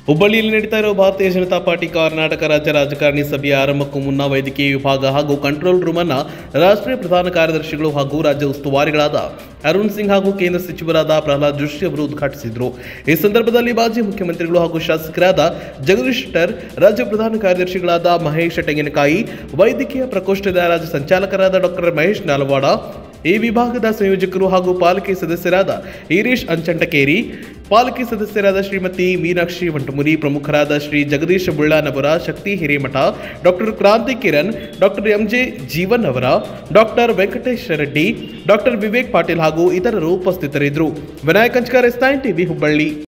ಹುಬ್ಬಳ್ಳಿಯಲ್ಲಿ ನಡೀತಾ ಇರುವ ಭಾರತೀಯ ಜನತಾ ಪಾರ್ಟಿ ಕರ್ನಾಟಕ ರಾಜ್ಯ ರಾಜಕಾರಣಿ ಸಭೆಯ ಆರಂಭಕ್ಕೂ ಮುನ್ನ ವೈದ್ಯಕೀಯ ವಿಭಾಗ ಹಾಗೂ ಕಂಟ್ರೋಲ್ ರೂಮ್ ಅನ್ನ ರಾಷ್ಟ್ರೀಯ ಪ್ರಧಾನ ಕಾರ್ಯದರ್ಶಿಗಳು ಹಾಗೂ ರಾಜ್ಯ ಉಸ್ತುವಾರಿಗಳಾದ ಅರುಣ್ ಸಿಂಗ್ ಹಾಗೂ ಕೇಂದ್ರ ಸಚಿವರಾದ ಪ್ರಹ್ಲಾದ್ ಜೋಶಿ ಅವರು ಉದ್ಘಾಟಿಸಿದರು ಈ ಸಂದರ್ಭದಲ್ಲಿ ಮಾಜಿ ಮುಖ್ಯಮಂತ್ರಿಗಳು ಹಾಗೂ ಶಾಸಕರಾದ ಜಗದೀಶ್ ಶೆಟ್ಟರ್ ರಾಜ್ಯ ಪ್ರಧಾನ ಕಾರ್ಯದರ್ಶಿಗಳಾದ ಮಹೇಶ್ ತೆಂಗಿನಕಾಯಿ ವೈದ್ಯಕೀಯ ಪ್ರಕೋಷ್ಠದ ರಾಜ್ಯ ಸಂಚಾಲಕರಾದ ಡಾಕ್ಟರ್ ಮಹೇಶ್ ನಾಲವಾಡ ಈ ವಿಭಾಗದ ಸಂಯೋಜಕರು ಹಾಗೂ ಪಾಲಿಕೆ ಸದಸ್ಯರಾದ ಈರೀಶ್ ಅಂಚಂಟಕೇರಿ ಪಾಲಿಕೆ ಸದಸ್ಯರಾದ ಶ್ರೀಮತಿ ಮೀನಾಕ್ಷಿ ವಂಟಮುರಿ ಪ್ರಮುಖರಾದ Shri Jagadish Bullanavar Shakti Hiremath doctor Kranti Kiran doctor M J Jeevan ಅವರ ಡಾಕ್ಟರ್ ವೆಂಕಟೇಶ್ ರೆಡ್ಡಿ ಡಾಕ್ಟರ್ ವಿವೇಕ್ ಪಾಟೀಲ್ ಹಾಗೂ ಇತರರು ಉಪಸ್ಥಿತರಿದ್ದರು Vinayak Kanchkar S nine TV Hubballi